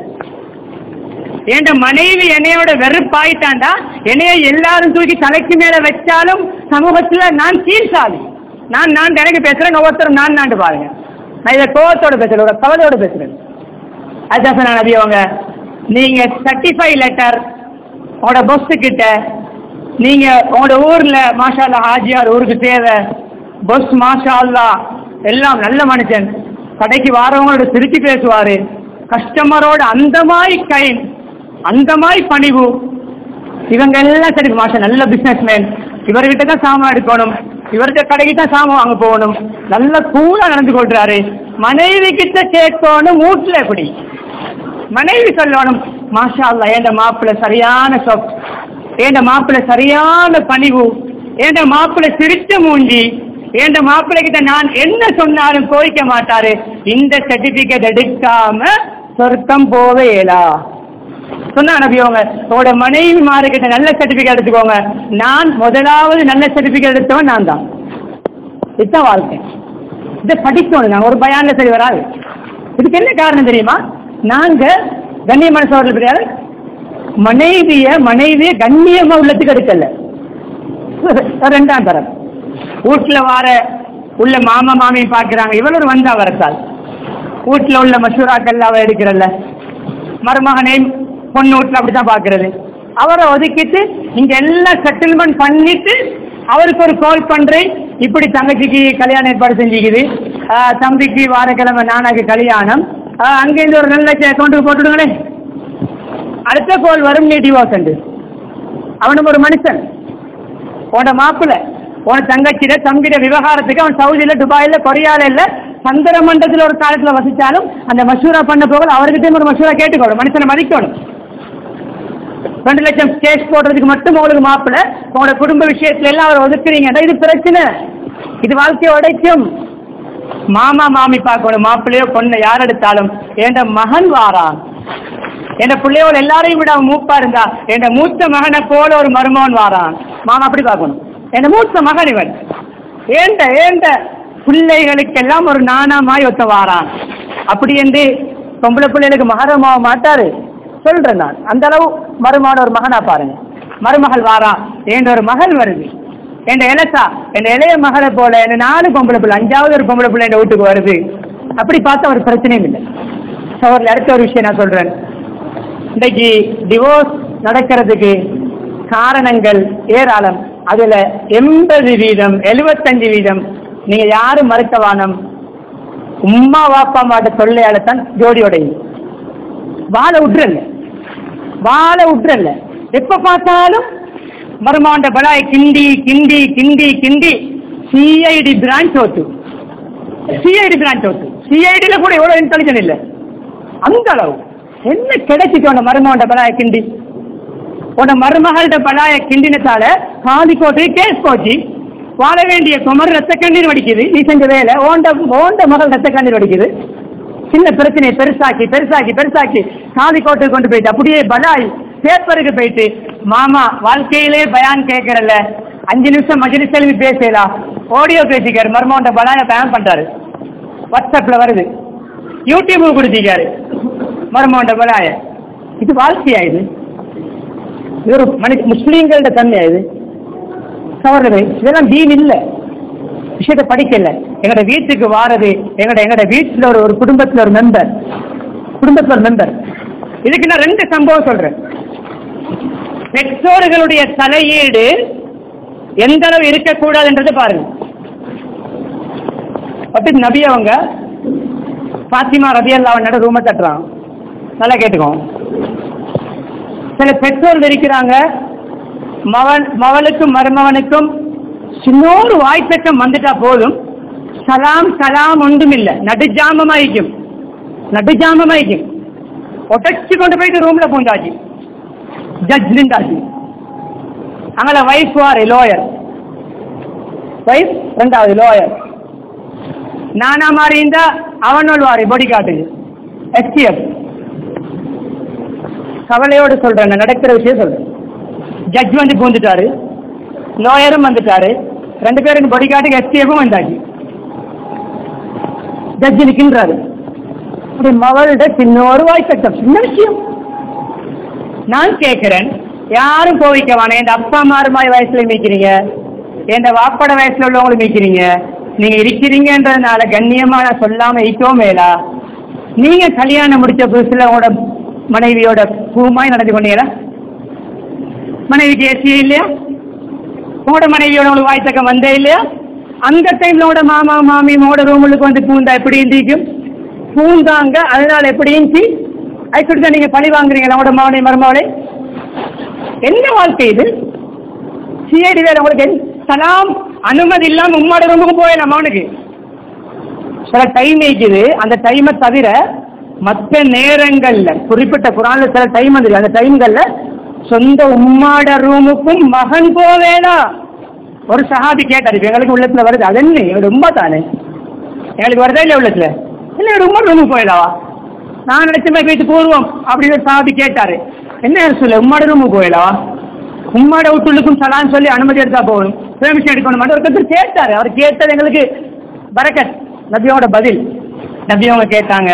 என் மனைவி என்னையோட வெறுப்பாயிட்டாண்டா என்னைய எல்லாரும் தூக்கி தலைக்கு மேல வச்சாலும் சமூகத்துல நான் கீழ்சாலி நான் நான் எனக்கு பேசுறேன் ஒவ்வொருத்தரும் நான் நாண்டு பாருங்க நான் இதை கோவத்தோட பேசுறேன் ஒரு கவலையோட பேசுறேன் அதுதான் சொன்ன நபி அவங்க நீங்க சர்டிஃபை லெட்டர் உங்களோட பஸ் கிட்ட நீங்க உங்களோட ஊர்ல மாஷா அல்லா ஹாஜியார் ஊருக்கு தேவை பஸ் மாஷா அல்லா எல்லாம் நல்ல மனுஷன் கடைக்கு வாரவங்களோட திருச்சி பேசுவாரு கஸ்டமரோட அந்த மாதிரி கைன் அந்த மாதிரி பணிவு இவங்க எல்லாம் சரி மாஷா நல்ல பிசினஸ் மேன் இவர்கிட்ட தான் சாமான் எடுக்கணும் இவர்கிட்ட கடைக்கு தான் சாமான் வாங்க போகணும் நல்ல கூலா நடந்து கொள்றாரு மனைவி கிட்ட கேட்கணும் வீட்டுல எப்படி மனைவி சொல்லணும் மாஷா அல்லா ஏண்ட மாப்பிள்ள சரியான சொப் ஏண்ட மாப்பிள்ள சரியான பணிவு ஏண்ட மாப்பிள்ள சிரிச்ச மூஞ்சி என் மாப்பிள்ளை கிட்ட நான் என்ன சொன்னாலும் கோரிக்க மாட்டாரு இந்த சர்டிபிகேட் எடுக்காம சொர்க்கம் போவேலா சொன்னா நபி அவங்க உங்களோட மனைவி மாறுகிட்ட நல்ல சர்டிபிகேட் எடுத்துக்கோங்க நான் முதலாவது நல்ல சர்டிபிகேட் எடுத்தவன் நான் தான் இதுதான் வாழ்க்கை இதை படிக்கணும் நாங்க ஒரு பயான்ல சரி வராது இதுக்கு என்ன காரணம் தெரியுமா நாங்க கண்ணியமான சோழர்கள் கிடையாது மனைவிய மனைவிய கண்ணியமா உள்ளத்துக்கு எடுக்கல ரெண்டாம் தரம் வீட்டுல வார உள்ள மாமா மாமியும் பாக்குறாங்க இவளோட வந்தா வரத்தால் வீட்டுல உள்ள மசூராக்கள் அவ எடுக்கிறல்ல மருமகனை பொண்ணு வீட்டுல அப்படித்தான் பாக்குறது அவரை ஒதுக்கிட்டு இங்க எல்லாம் செட்டில்மெண்ட் பண்ணிட்டு அவருக்கு ஒரு கால் பண்றேன் இப்படி தங்கச்சிக்கு கல்யாணம் ஏற்பாடு செஞ்சுக்குது ஆஹ் தம்பிக்கு வாரக்கிழமை நானாக்கு கல்யாணம் ஆஹ் அங்கேருந்து ஒரு நல்ல அக்கௌண்ட்டுக்கு போட்டுடுங்களேன் அடுத்த கோல் வரும் நீ டிவோர்ஸ் அவனும் ஒரு மனுஷன் உன மாப்பிள்ள உன் தங்கச்சியில தம்பிட விவகாரத்துக்கு அவன் சவுதியில துபாயில கொரியால இல்ல சந்திர மண்டலத்துல ஒரு காலத்துல வசிச்சாலும் அந்த மசூரா பண்ண போக அவர்கிட்ட ஒரு மசூரா கேட்டுக்கணும் மனுஷனை மதிக்கணும் ரெண்டு லட்சம் கேஸ் போடுறதுக்கு மட்டும் உங்களுக்கு மாப்பிள்ள உங்களோட குடும்ப விஷயத்துல எல்லாம் அவர் ஒதுக்குறீங்க இது பிரச்சனை இது வாழ்க்கையை உடைக்கும் மாமா மாமி பார்க்கணும் மாப்பிள்ளையோ பொண்ணை யார் எடுத்தாலும் என் மகன் வாரான் என் பிள்ளையோட எல்லாரையும் விட அவன் மூப்பா இருந்தா என் மூத்த மகனை போல ஒரு மருமகன் வாரான் மாமா அப்படி பார்க்கணும் என் மூத்த மகன் இவன் ஏண்ட ஏண்ட பிள்ளைகளுக்கெல்லாம் ஒரு நாணமாய் ஒத்த வாரான் அப்படி என்று பொம்பளை பிள்ளைகளுக்கு மகரமாக மாட்டாரு சொல்றேன் நான் அந்த அளவு மருமான ஒரு மகனா பாருங்க மருமகள் வாரான் என்ற ஒரு மகள் வருது என் இலசா என் இளைய மகளை போல என் நாலு பொம்பளை பிள்ளை அஞ்சாவது ஒரு பொம்பளை பிள்ளை என் வீட்டுக்கு வருது அப்படி பார்த்தா ஒரு பிரச்சனையும் இல்லை சோர்ல அடுத்த ஒரு விஷயம் நான் சொல்றேன் இன்றைக்கு டிவோர்ஸ் நடக்கிறதுக்கு காரணங்கள் ஏராளம் அதுல எண்பது வீதம் எழுபத்தஞ்சு வீதம் நீங்க யாரும் மறுக்க வானம் உம்மா வாப்பா மாட்ட தொல்லையால தான் ஜோடி உடையுது வாழ விட்டுறல வாழ விட்டுறல எப்ப பார்த்தாலும் மருமாண்ட பலாய் கிண்டி கிண்டி கிண்டி கிண்டி சிஐடி பிரான்ச் ஓட்டு சிஐடி பிரான்ச் ஓட்டு சிஐடியில கூட எவ்வளவு இன்டெலிஜென்ட் இல்ல அந்த அளவு என்ன கிடைச்சிட்டு உன மருமாண்ட பலாய கிண்டி உன மருமகள்ட பலாய கிண்டினத்தால காதி கோட்டு கேஸ் போச்சு வாழ வேண்டிய குமர் ரத்த கண்ணீர் வடிக்குது நீ செஞ்ச வேலை ஓண்ட ஓண்ட மகள் ரத்த கண்ணீர் வடிக்குது சின்ன பிரச்சனையை பெருசாக்கி பெருசாக்கி பெருசாக்கி காதி கோட்டுக்கு கொண்டு போயிட்டு அப்படியே பலாய் பேப்பருக்கு போயிட்டு மாமா வாழ்க்கையிலே பயான் கேட்கறல்ல அஞ்சு நிமிஷம் மஜிலிஸ் எழுதி பேசலாம் ஆடியோ பேசிக்காரு மர்மோண்ட பலாய பயன் பண்றாரு வாட்ஸ்அப்ல வருது யூடியூப் கொடுத்திருக்காரு மர்மோண்ட பலாய இது வாழ்க்கையா இது இது ஒரு மனு முஸ்லீம்களோட தன்மையா இது சவர்களே இதெல்லாம் தீன் இல்ல விஷயத்தை படிக்கல எங்கட வீட்டுக்கு வாரது எங்கட எங்கட வீட்டுல ஒரு ஒரு குடும்பத்துல ஒரு மெம்பர் குடும்பத்துல ஒரு மெம்பர் இதுக்கு நான் ரெண்டு சம்பவம் சொல்றேன் பெற்றோர்களுடைய தலையீடு எந்த அளவு இருக்கக்கூடாதுன்றதை பாருங்க அப்படி நபி அவங்க பாத்திமா ரபி அல்லா ரூமை தட்டுறான் நல்லா கேட்டுக்கோ சில பெற்றோர்கள் இருக்கிறாங்க மவன் மவளுக்கும் மருமவனுக்கும் சின்னோரு வாய்ப்பக்கம் வந்துட்டா போதும் சலாம் சலாம் ஒன்றும் இல்லை நடுஜாமமாயிக்கும் நடுஜாமமாயிக்கும் ஒட்டச்சு கொண்டு போயிட்டு ரூம்ல பூந்தாச்சு ஜட்ஜ் நின்றாச்சு அங்கே வைஃப் வாரு லோயர் வைஃப் ரெண்டாவது லோயர் நானா மாதிரி இருந்தா அவனோட வாரு பொடி காட்டுது எஸ்டிஎஃப் கவலையோடு சொல்றேன் நான் நடக்கிற விஷயம் சொல்றேன் ஜட்ஜ் வந்து பூந்துட்டாரு லோயரும் வந்துட்டாரு ரெண்டு பேருக்கு பொடி காட்டுக்கு எஸ்டிஎஃப்பும் வந்தாச்சு ஜட்ஜி நிற்கின்றாரு அப்படி மகளிட சின்ன ஒரு வாய்ப்பட்டம் சின்ன விஷயம் நான் கேட்கிறேன் யாரும் கோவிக்க வேணாம் என் அப்பா மாறுமாய் வயசுல மீக்கிறீங்க என் வாப்பட வயசுல உள்ளவங்களும் மீக்கிறீங்க நீங்க இருக்கிறீங்கன்றதுனால கண்ணியமா நான் சொல்லாம இருக்கவும் மேலா நீங்க கல்யாணம் முடிச்ச புதுசுல உங்களோட மனைவியோட பூமாய் நடந்து கொண்டீங்களா மனைவிக்கு ஏசியே இல்லையா உங்களோட மனைவியோட உங்களுக்கு வாய்த்தக்கம் வந்தே இல்லையா அந்த டைம்ல உங்களோட மாமா மாமி உங்களோட ரூமுக்கு வந்து பூந்தா எப்படி இருந்திக்கும் பூந்தாங்க அதனால எப்படி இருந்துச்சு அதுக்கு நீங்க பழி வாங்குறீங்களா உங்களோட மகனை மருமவளை என்ன வாழ்க்கை இது சிஐடி வேலை உங்களுக்கு என்ன- சலாம் அனுமதி இல்லாம உம்மாட ரூமுக்கு போயிடலாம் அவனுக்கு சில டைம் இருக்குது அந்த டைமை தவிர மற்ற நேரங்கள்ல குறிப்பிட்ட குரான்ல சில டைம் வந்து அந்த டைம்கள்ல சொந்த உம்மாட ரூமுக்கும் மகன் போவேனா ஒரு சஹாபி கேட்டார் இப்ப எங்களுக்கு உள்ளத்துல வருது அது என்ன எங்களுக்கு உண்மை தானே எங்களுக்கு வருதா இல்ல உள்ளத்துல இல்ல எங்களுக்கு உண்மை ரூமுக்கு போயிடவா நான் நினைச்ச மாதிரி போயிட்டு போடுவோம் அப்படின்னு ஒரு சஹாபி கேட்டாரு என்ன சொல்ல உம்மாட ரூமுக்கு போயிடவா உம்மாட வீட்டுள்ளுக்கும் சலான்னு சொல்லி அனுமதி எடுத்தா போகணும் பெர்மிஷன் எடுக்கணும் மட்டும் ஒருத்தர் கேட்டாரு அவர் கேட்டது எங்களுக்கு பரக்கத் நபியோட பதில் நபி அவங்க கேட்டாங்க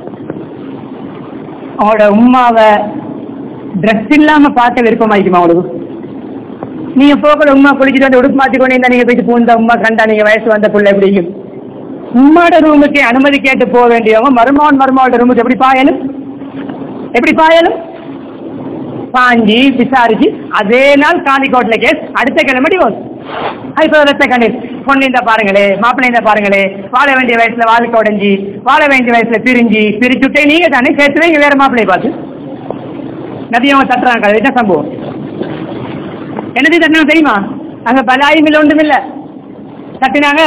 அவங்களோட உமாவை ட்ரெஸ் இல்லாம பார்க்க விருப்பமாയിരിக்குமா உங்களுக்கு நீங்க போகல உமா குளிச்சுட்டு வந்து உடுப்பு மாத்தி கொண்டு இருந்தா நீங்க போயிட்டு பூந்த உமா கண்டா நீங்க வயசு வந்த புள்ள எப்படி இருக்கும் உம்மாட ரூமுக்கு அனுமதி கேட்டு போக வேண்டியவங்க மருமகன் மருமகளோட ரூமுக்கு எப்படி பாயலும் எப்படி பாயலும் பாஞ்சி விசாரிச்சு அதே நாள் காந்திக்கோட்ல கேஸ் அடுத்த கிழமை டிவோர்ஸ் ஹைப்பரத்த கண்டில் பொண்ணு இந்த பாருங்களே மாப்பிள்ளை இந்த பாருங்களே வாழ வேண்டிய வயசுல வாழ்க்கை உடைஞ்சி வாழ வேண்டிய வயசுல பிரிஞ்சு பிரிச்சுட்டே நீங்க தானே சேர்த்து வைங்க வேற மாப்பிள்ளை பார்த்து நதியவங்க தட்டுறாங்க என்ன சம்பவம் என்னது தட்டினா தெரியுமா அங்க பலாயும் இல்லை ஒன்றும் இல்லை தட்டினாங்க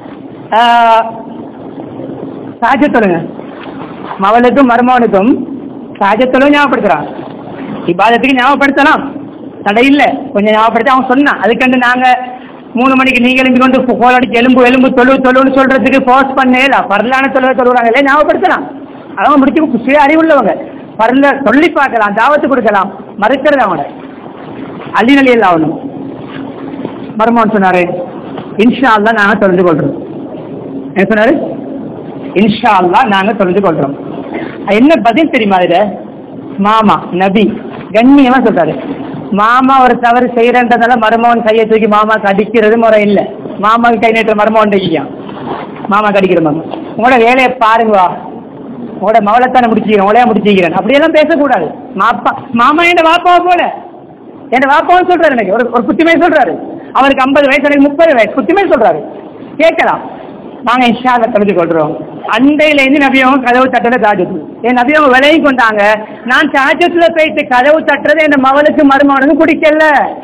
சாஜத்தொழுங்க மவளுக்கும் மருமவனுக்கும் சாஜத்தொழும் ஞாபகப்படுத்துறான் இப்பாதத்துக்கு ஞாபகப்படுத்தலாம் தடை இல்லை கொஞ்சம் ஞாபகப்படுத்தி அவன் சொன்னான் அதுக்கண்டு நாங்க மூணு மணிக்கு நீங்க எழும்பி கொண்டு கோல் அடிச்சு எலும்பு எலும்பு தொழு தொழுன்னு சொல்றதுக்கு போஸ்ட் பண்ணல பரலான தொழுவ தொழுவாங்க இல்லையா ஞாபகப்படுத்தலாம் அவங்க முடிச்சு சுய அறிவுள்ளவங்க பரல சொல்லி பார்க்கலாம் தாவத்து கொடுக்கலாம் மறுக்கிறது அவனை அள்ளிநலி இல்லை அவனும் மருமகன் சொன்னாரு இன்ஷா அல்லா நாங்க தொலைஞ்சு கொள்றோம் என்ன சொன்னாரு இன்ஷா அல்லா நாங்க தொலைஞ்சு கொள்றோம் என்ன பதில் தெரியுமா இதுல மாமா நபி கண்ணியமா சொல்றாரு மாமா ஒரு தவறு செய்யறன்றதால மருமகன் கையை தூக்கி மாமாக்கு அடிக்கிறது முறை இல்லை மாமாவுக்கு கை நீட்டுற மருமகன் அடிக்கான் மாமா அடிக்கிற மாமா உங்களோட வேலையை பாருங்க வா உங்களோட மவளத்தானே முடிச்சுக்கிறேன் உங்களையா முடிச்சுக்கிறேன் அப்படியெல்லாம் பேசக்கூடாது மாப்பா மாமா என்ன வாப்பாவை போல என் வாப்பாவும் சொல்றாரு எனக்கு ஒரு ஒரு குத்திமே சொல்றாரு அவருக்கு ஐம்பது வயசு எனக்கு முப்பது வயசு குத்திமே சொல்றாரு கேட்கலாம் நாங்க இன்ஷால தெரிஞ்சு கொள்றோம் அண்டையில இருந்து நபியவங்க கதவு தட்டுற தாஜத்து என் நபியவங்க விலையும் கொண்டாங்க நான் தாஜத்துல போயிட்டு கதவு தட்டுறது என் மவளுக்கு மருமகனுக்கு பிடிக்கல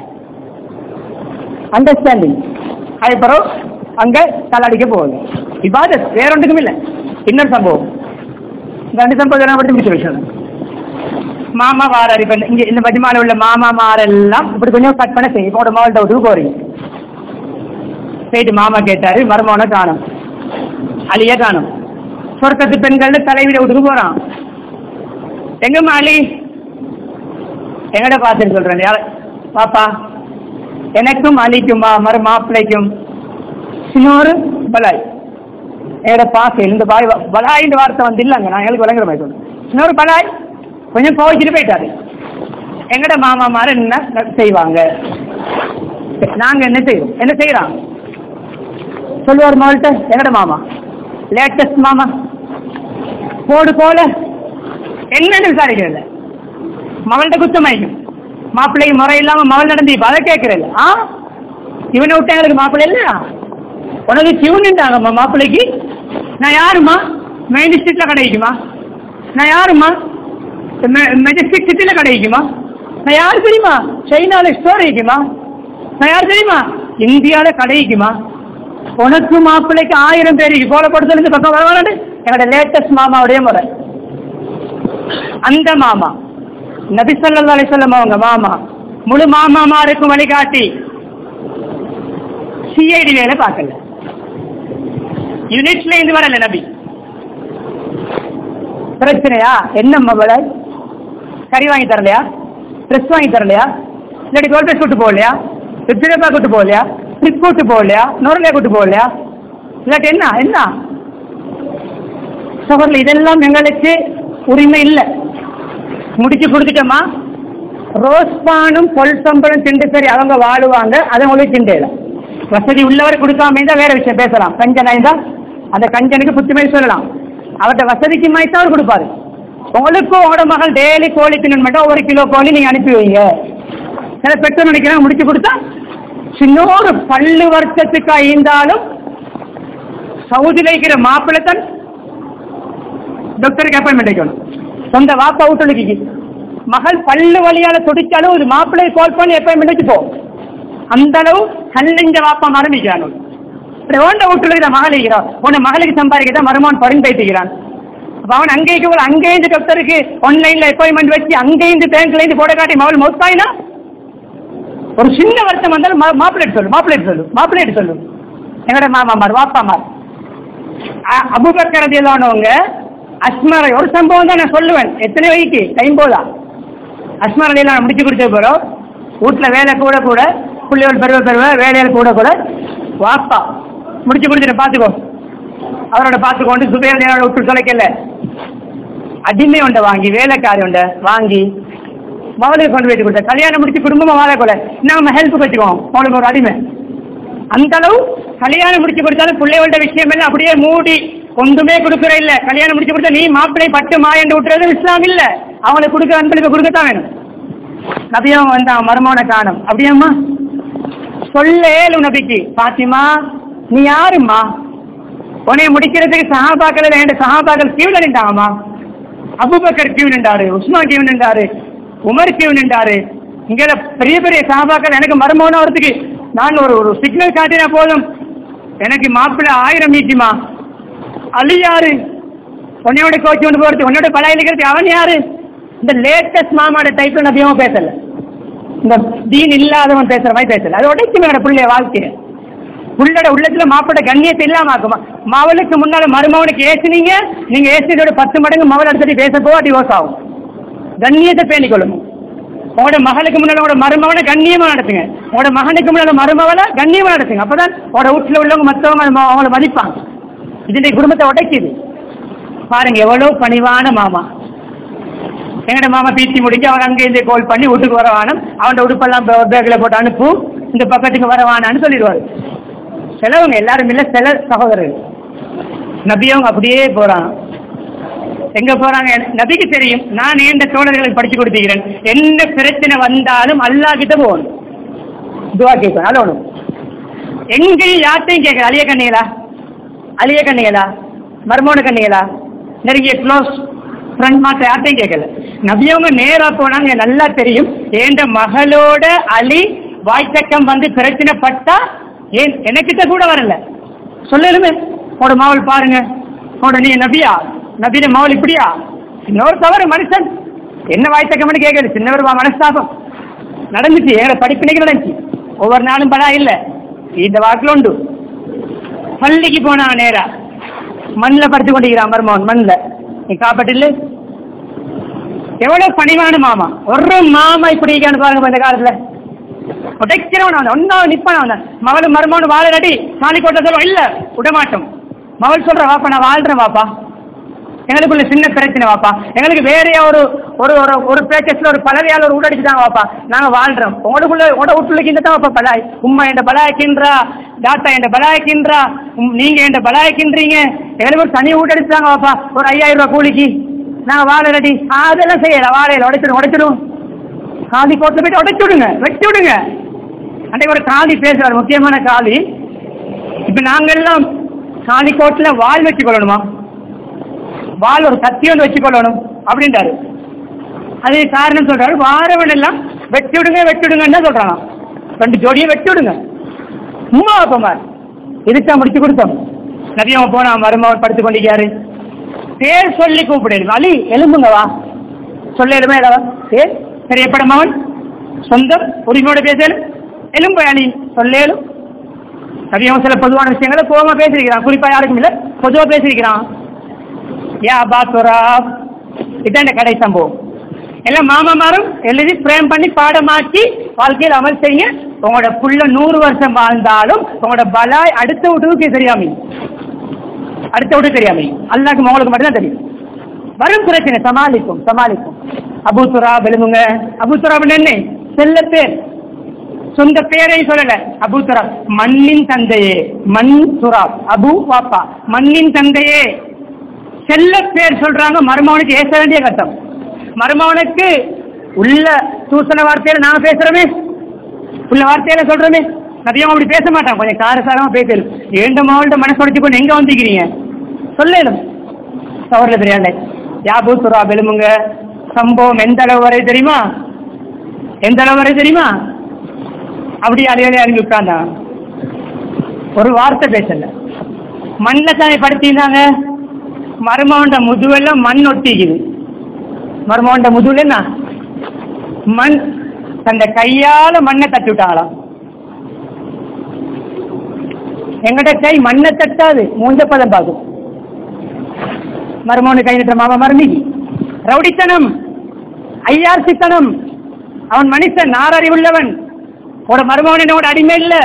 அண்டர்ஸ்டாண்டிங் அதுக்கப்புறம் அங்க தலாடிக்க போகுது இபாதத் வேற ஒன்றுக்கும் இல்லை இன்னொரு சம்பவம் இந்த ரெண்டு சம்பவம் பற்றி முடிச்ச விஷயம் மாமா வாராரு இப்ப இங்க இந்த மஜ்மால உள்ள மாமா மாரெல்லாம் இப்படி கொஞ்சம் கட் பண்ண செய்யும் இப்போ மகள் டவுட்டுக்கு போறீங்க போயிட்டு மாமா கேட்டாரு மருமகனை காணும் அலிய காணும் சொர்க்கத்து பெண்கள் தலைவிட வீட்டுக்கு போறான் எங்கம்மா அலி எங்கட பார்த்துட்டு சொல்றேன் யார பாப்பா எனக்கும் அலிக்குமா மறு மாப்பிள்ளைக்கும் இன்னொரு பலாய் எங்கட பாசையில் இந்த பாய் பலாயின்ற வார்த்தை வந்து இல்லைங்க நான் எங்களுக்கு விளங்குற மாதிரி சொல்றேன் இன்னொரு பலாய் கொஞ்சம் கோவிச்சுட்டு போயிட்டாரு எங்கட மாமா மார என்ன செய்வாங்க நாங்க என்ன செய்வோம் என்ன செய்யறோம் சொல்லுவார் மகள்கிட்ட எங்கட மாமா லேட்டஸ்ட் மாமா போடு போல என்னன்னு விசாரிக்கிறது மகள்கிட்ட குத்தமாயிக்கும் மாப்பிள்ளைக்கு முறை இல்லாம மகள் நடந்து இப்ப அதை கேட்கறது ஆ இவனை விட்டு எங்களுக்கு மாப்பிள்ளை இல்லையா உனக்கு சிவனுட்டாங்கம்மா மாப்பிள்ளைக்கு நான் யாருமா மெயின் ஸ்ட்ரீட்ல கிடைக்குமா நான் யாருமா மெஜஸ்டிக் சிட்டில கிடைக்குமா நான் யார் தெரியுமா சைனால ஸ்டோர் இருக்குமா நான் யார் தெரியுமா இந்தியால கிடைக்குமா உனக்கு மாப்பிள்ளைக்கு ஆயிரம் பேருக்கு கோலப்படுத்தல் இந்த பக்கம் வரவானு என்னோட லேட்டஸ்ட் மாமாவுடைய முறை அந்த மாமா நபி சொல்லா அலிசல்லம் அவங்க மாமா முழு மாமாமாருக்கும் வழிகாட்டி சிஐடி வேலை பார்க்கல யூனிட்ல இருந்து வரல நபி பிரச்சனையா என்ன மகளை கறி வாங்கி தரலையா ட்ரெஸ் வாங்கி தரலையா இல்லாட்டி கோல் ட்ரெஸ் கூட்டு போகலையா ரிப்சிடப்பா கூட்டு போகலையா ட்ரிப் கூட்டு போகலையா நுரலையா கூட்டு போகலையா இல்லாட்டி என்ன என்ன சகோதரர் இதெல்லாம் எங்களுக்கு உரிமை இல்லை முடிச்சு கொடுத்துட்டோமா ரோஸ் பானும் பொல் சம்பளம் திண்டு சரி அவங்க வாழுவாங்க அதை உங்களுக்கு திண்டல வசதி உள்ளவர் கொடுக்காம இருந்தா வேற விஷயம் பேசலாம் கஞ்சனா இருந்தா அந்த கஞ்சனுக்கு புத்துமை சொல்லலாம் அவர்கிட்ட வசதிக்கு மாய்த்தான் அவர் கொடுப்பாரு உங்களுக்கும் உங்களோட மகள் டெய்லி கோழி தின்னு மட்டும் ஒரு கிலோ கோழி நீங்க அனுப்பி வைங்க சில பெற்றோர் நினைக்கிறாங்க முடிச்சு கொடுத்தா சின்ன ஒரு பல்லு வருஷத்துக்கு ஐந்தாலும் சவுதியில் இருக்கிற மாப்பிள்ளை தான் டாக்டருக்கு அப்பாயின்மெண்ட் வைக்கணும் சொந்த வாப்பா விட்டு மகள் பல்லு வழியால துடிச்சாலும் ஒரு மாப்பிள்ளை கால் பண்ணி அப்பாயின்மெண்ட் வச்சு போ அந்த அளவு கல்லிஞ்ச வாப்பா ஆரம்பிக்கிறான் இப்படி ஓண்ட வீட்டுல மகள் இருக்கிறான் உன்னை மகளுக்கு சம்பாதிக்கதான் மருமான் பரிந்துரைத்துக்கிறான் அப்ப அவன் அங்கேயும் போல அங்கேருந்து டாக்டருக்கு ஆன்லைன்ல அப்பாயின்மெண்ட் வச்சு அங்கேருந்து பேங்க்ல இருந்து போட காட்டி மகள் மௌத்தாயினா ஒரு சின்ன வருத்தம் வந்தாலும் மா- மாப்பிள்ளை சொல்லு மாப்பிள்ளை சொல்லு மாப்பிள்ளை சொல்லு எங்கட மாமாமார் வாப்பாமார் அ- அபூபக்கர் ரதியல்லானவங்க அஸ்மரை ஒரு சம்பவம் தான் நான் சொல்லுவேன் எத்தனை வயக்கு டைம் போதா அஸ்மர் ரதியெல்லாம் முடிச்சு கொடுத்த போறோம் வீட்டுல வேலை கூட கூட பிள்ளைகள் பெருவ பெருவ வேலைகள் கூட கூட வாப்பா முடிச்சு கொடுத்துட்டு பாத்துக்கோ அவரோட பார்த்துக்கொண்டு சுபேர் விட்டு தொலைக்கல அடிமை உண்ட வாங்கி வேலைக்காரி உண்ட வாங்கி மகளுக்கு கொண்டு போயிட்டு கொடுத்த கல்யாணம் முடிச்சு குடும்பமா வாழ கொள்ள நம்ம ஹெல்ப் வச்சுக்குவோம் அவனுக்கு ஒரு அடிமை அந்த அளவு கல்யாணம் முடிச்சு கொடுத்தாலும் பிள்ளைகளோட விஷயம் எல்லாம் அப்படியே மூடி ஒன்றுமே கொடுக்கற இல்ல கல்யாணம் முடிச்சு கொடுத்தா நீ மாப்பிள்ளை பட்டு மா என்று விட்டுறது இஸ்லாம் இல்ல அவங்களுக்கு கொடுக்க அன்பளிப்பு கொடுக்கத்தான் வேணும் நபியும் வந்து அவன் மருமகனை காணும் அப்படியாம்மா சொல்லேலும் நபிக்கு பாத்திமா நீ யாரும்மா உன்னை முடிக்கிறதுக்கு சஹாபாக்கள் ரெண்டு சஹாபாக்கள் கியூல நின்றாங்கம்மா அபுபக்கர் கியூ நின்றாரு உஸ்மான் கியூ நின்றாரு உமர் கியூ நின்றாரு இங்க பெரிய பெரிய சஹாபாக்கள் எனக்கு மருமகனா வரதுக்கு நான் ஒரு ஒரு சிக்னல் காட்டினா போதும் எனக்கு மாப்பிள்ளை ஆயிரம் மீட்டிமா அலி யாரு உன்னையோட கோச்சு கொண்டு போறது உன்னோட பழைய இருக்கிறது அவன் யாரு இந்த லேட்டஸ்ட் மாமாட டைப்ல நபியவும் பேசல இந்த தீன் இல்லாதவன் பேசுற மாதிரி பேசல அது உடைச்சு என்னோட பிள்ளைய வாழ்க்கைய புள்ளோட உள்ளத்துல மாப்பிட கண்ணியத்தை இல்லாம ஆக்குமா மவளுக்கு முன்னால மருமவனுக்கு ஏசுனீங்க நீங்க ஏசினோட பத்து மடங்கு மவள் அடுத்தது பேச போவா டிவோர்ஸ் ஆகும் கண்ணியத்தை பேணிக் கொள்ளணும் உங்களோட மகளுக்கு முன்னால உங்களோட மருமவனை கண்ணியமா நடத்துங்க உங்களோட மகனுக்கு முன்னால மருமவளை கண்ணியமா நடத்துங்க அப்பதான் உங்களோட வீட்டுல உள்ளவங்க மத்தவங்க ம- அவங்கள மதிப்பாங்க இது குடும்பத்தை உடைக்குது பாருங்க எவ்வளவு பணிவான மாமா எங்கட மாமா பீச்சி முடிக்க அவன் அங்கே இருந்து கால் பண்ணி வீட்டுக்கு வரவானம் அவன் உடுப்பெல்லாம் பேக்கில் போட்டு அனுப்பு இந்த பக்கத்துக்கு வரவானான்னு சொல்லிடுவாரு சிலவங்க எல்லாரும் இல்ல சில சகோதரர்கள் நபியவங்க அப்படியே போறாங்க எங்க போறாங்க நபிக்கு தெரியும் நான் ஏண்ட தோழர்களுக்கு படிச்சு கொடுத்துக்கிறேன் என்ன பிரச்சனை வந்தாலும் அல்லாஹ் கிட்ட போகணும் துவா கேட்கணும் அலோனும் எங்கேயும் யார்ட்டையும் கேட்கல அழிய கண்ணிகளா அழிய கண்ணிகளா மர்மோன கண்ணிகளா நெருங்கிய க்ளோஸ் ஃப்ரெண்ட் மாத்த யார்ட்டையும் கேட்கல நபியவங்க நேரா போனாங்க எனக்கு நல்லா தெரியும் ஏண்ட மகளோட அலி வாய்ச்சக்கம் வந்து பிரச்சனை பட்டா ஏன் எனக்கிட்ட கூட வரல சொல்லலுமே உன்னோட மாவல் பாருங்க உன்னோட நீ நபியா நபியில மாவல் இப்படியா இன்னொரு தவறு மனுஷன் என்ன வாய்ச்சக்கம்னு கேட்கல சின்னவர் வா மனஸ்தாபம் நடந்துச்சு எங்களை படிப்பினைக்கு நடந்துச்சு ஒவ்வொரு நாளும் பலா இல்ல இந்த வாக்குல உண்டு பள்ளிக்கு போனா நேரா மண்ணில் படுத்து கொண்டிருக்கிறான் மருமகன் மண்ணில் நீ காப்பாட்டில்ல எவ்வளவு பணிவான மாமா ஒரு மாமா இப்படி இருக்கான்னு பாருங்க இந்த காலத்துல உடைக்கிறவன் அவன் ஒன்னா நிப்பான் அவன் மகளும் மருமகன் வாழ நடி சாலி கோட்டை சொல்லுவோம் இல்ல விடமாட்டோம் மகள் சொல்ற வாப்பா நான் வாழ்றேன் வாப்பா எங்களுக்குள்ள சின்ன பிரச்சனை வாப்பா எங்களுக்கு வேறையா ஒரு ஒரு ஒரு ஒரு பேக்கஸ்ல ஒரு பலவையால ஒரு ஊடடிச்சுட்டாங்க வாப்பா நாங்க வாழ்றோம் உங்களுக்குள்ள உட வீட்டுல இந்த தான் வாப்பா பலாய் உம்மா என்ற பலாய்க்கின்றா டாட்டா என்ற பலாய்க்கின்றா உம், நீங்க என்ற பலாய்க்கின்றீங்க எங்களுக்கு ஒரு தனி ஊட்டடிச்சுட்டாங்க வாப்பா ஒரு ஐயாயிரம் ரூபாய் கூலிக்கு நாங்க வாழ ரெடி அதெல்லாம் செய்யலாம் வாழையில உடைச்சிடும் உடைச்சிடும் காதி கோட்டில் போயிட்டு உடைச்சு விடுங்க வெட்டி விடுங்க அன்றைக்கு ஒரு காதி பேசுறாரு முக்கியமான காதி இப்ப நாங்க எல்லாம் காதி கோட்டில் வால் வச்சு கொள்ளணுமா வால் ஒரு கத்தி வந்து வச்சு கொள்ளணும் அப்படின்றாரு அது காரணம் சொல்றாரு வாரவன் எல்லாம் வெட்டி விடுங்க வெட்டி விடுங்கன்னு தான் சொல்றாங்க ரெண்டு ஜோடியை வெட்டி விடுங்க உமா அப்பமார் இதுக்கா முடிச்சு கொடுத்தோம் நதியம் போனா மருமகன் படுத்து கொண்டிருக்காரு பேர் சொல்லி கூப்பிடுங்க அலி எலும்புங்க வா சொல்ல எலுமே பேர் சரி எப்பட மகன் சொந்தம் உரிமையோட பேசலும் எலும்பு அலி சொல்லேலும் நதியம் சில பொதுவான விஷயங்களை கோவமா பேசியிருக்கிறான் குறிப்பா யாருக்கும் இல்ல பொதுவா பேசியிருக்கிறான் யா பாத்துராப் இதான் இந்த கடை சம்பவம் எல்லாம் மாமாமாரும் எழுதி பிரேம் பண்ணி பாடமாக்கி வாழ்க்கையில் அமல் செய்யுங்க உங்களோட புள்ள நூறு வருஷம் வாழ்ந்தாலும் உங்களோட பலாய் அடுத்த வீட்டுக்கு தெரியாமை அடுத்த வீட்டுக்கு தெரியாமை அல்லாக்கு உங்களுக்கு மட்டும்தான் தெரியும் வரும் பிரச்சனை சமாளிக்கும் சமாளிக்கும் அபு துராப் எழுதுங்க அபு துராப் என்ன செல்ல பேர் சொந்த பேரை சொல்லல அபு துராப் மண்ணின் தந்தையே மண் துராப் அபு வாப்பா மண்ணின் தந்தையே செல்ல பேர் சொல்றாங்க மருமவனுக்கு ஏச வேண்டிய கட்டம் மருமவனுக்கு உள்ள தூசண வார்த்தையில நாம பேசுறோமே உள்ள வார்த்தையில சொல்றோமே அதிகம் அப்படி பேச மாட்டான் கொஞ்சம் காரசாரமா பேசலும் ஏண்ட மாவட்ட மனசு உடைச்சு கொண்டு எங்க வந்துக்கிறீங்க சொல்லலும் தவறுல தெரியாண்ட யாபு சுறா பெலுமுங்க சம்பவம் எந்த அளவு வரை தெரியுமா எந்த அளவு வரை தெரியுமா அப்படி அலையாளி அறிஞ்சு உட்கார்ந்தான் ஒரு வார்த்தை பேசல மண்ணில் தானே படுத்திருந்தாங்க மருமகண்ட முதுவெல்லாம் மண் ஒட்டிக்குது மருமகண்ட முதுகுல என்ன மண் தந்த கையால மண்ணை தட்டி விட்டாங்களாம் எங்கட கை மண்ணை தட்டாது மூஞ்ச பதம் பார்க்கும் மருமோனு கை நிட்ட மாமா மருமி ரவுடித்தனம் ஐயார்சித்தனம் அவன் மனுஷன் நாரறிவுள்ளவன் ஒரு மருமகனோட அடிமை இல்ல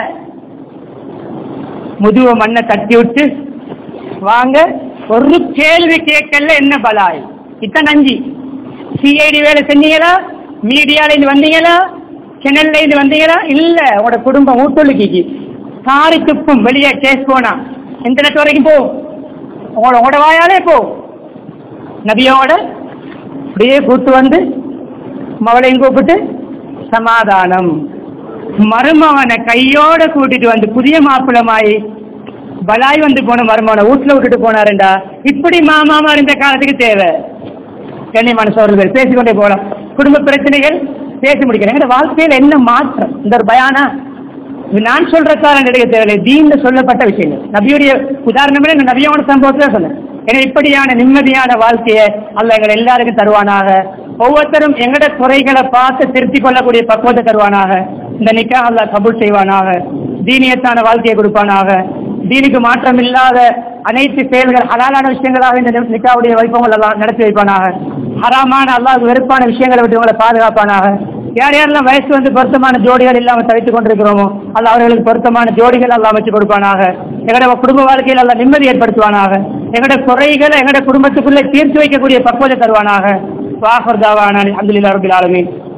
முதுவ மண்ணை தட்டி விட்டு வாங்க ஒரு கேள்வி கேட்கல என்ன பலாய் இத்தனை அஞ்சு சிஐடி வேலை செஞ்சீங்களா மீடியால இருந்து வந்தீங்களா சென்னல்ல இருந்து வந்தீங்களா இல்ல உங்களோட குடும்பம் ஊட்டொழுக்கிக்கு சாரி துப்பும் வெளியே கேஸ் போனா இன்டர்நெட் வரைக்கும் போ உங்களோட உங்களோட வாயாலே போ நபியோட அப்படியே கூட்டு வந்து மவளையும் கூப்பிட்டு சமாதானம் மருமகனை கையோட கூட்டிட்டு வந்து புதிய மாப்பிளமாயி பலாய் வந்து போன மருமகனை வீட்டுல விட்டுட்டு போனாருண்டா இப்படி மாமாமா இந்த காலத்துக்கு தேவை கண்ணியமான சோழர்கள் பேசிக்கொண்டே போகலாம் குடும்ப பிரச்சனைகள் பேசி முடிக்கிறேன் எங்க வாழ்க்கையில என்ன மாற்றம் இந்த ஒரு பயானா இது நான் சொல்றதால கிடைக்க தேவையில்லை தீன்ல சொல்லப்பட்ட விஷயங்கள் நபியுடைய உதாரணமே இந்த நபியோட சம்பவத்தை தான் சொன்னேன் ஏன்னா இப்படியான நிம்மதியான வாழ்க்கையை அல்ல எங்கள் எல்லாருக்கும் தருவானாக ஒவ்வொருத்தரும் எங்கட குறைகளை பார்த்து திருத்திக் கொள்ளக்கூடிய பக்குவத்தை தருவானாக இந்த நிக்கா அல்ல கபூல் செய்வானாக தீனியத்தான வாழ்க்கையை கொடுப்பானாக தீனுக்கு மாற்றம் இல்லாத அனைத்து செயல்கள் ஹலாலான விஷயங்களாக இந்த நிக்காவுடைய வைப்பவங்கள் எல்லாம் நடத்தி வைப்பானாக ஹராமான அல்லாஹ் வெறுப்பான விஷயங்களை விட்டு உங்களை பாதுகாப்பானாக யார் யாரெல்லாம் வயசு வந்து பொருத்தமான ஜோடிகள் இல்லாமல் தவித்துக் கொண்டிருக்கிறோமோ அல்ல அவர்களுக்கு பொருத்தமான ஜோடிகள் எல்லாம் அமைச்சு கொடுப்பானாக எங்களோட குடும்ப வாழ்க்கையில் எல்லாம் நிம்மதி ஏற்படுத்துவானாக எங்களோட குறைகளை எங்களோட குடும்பத்துக்குள்ளே தீர்த்து வைக்கக்கூடிய பக்குவத்தை தருவானாக வாஹர் தாவான அப்துல்லா ரபில் ஆலமீன்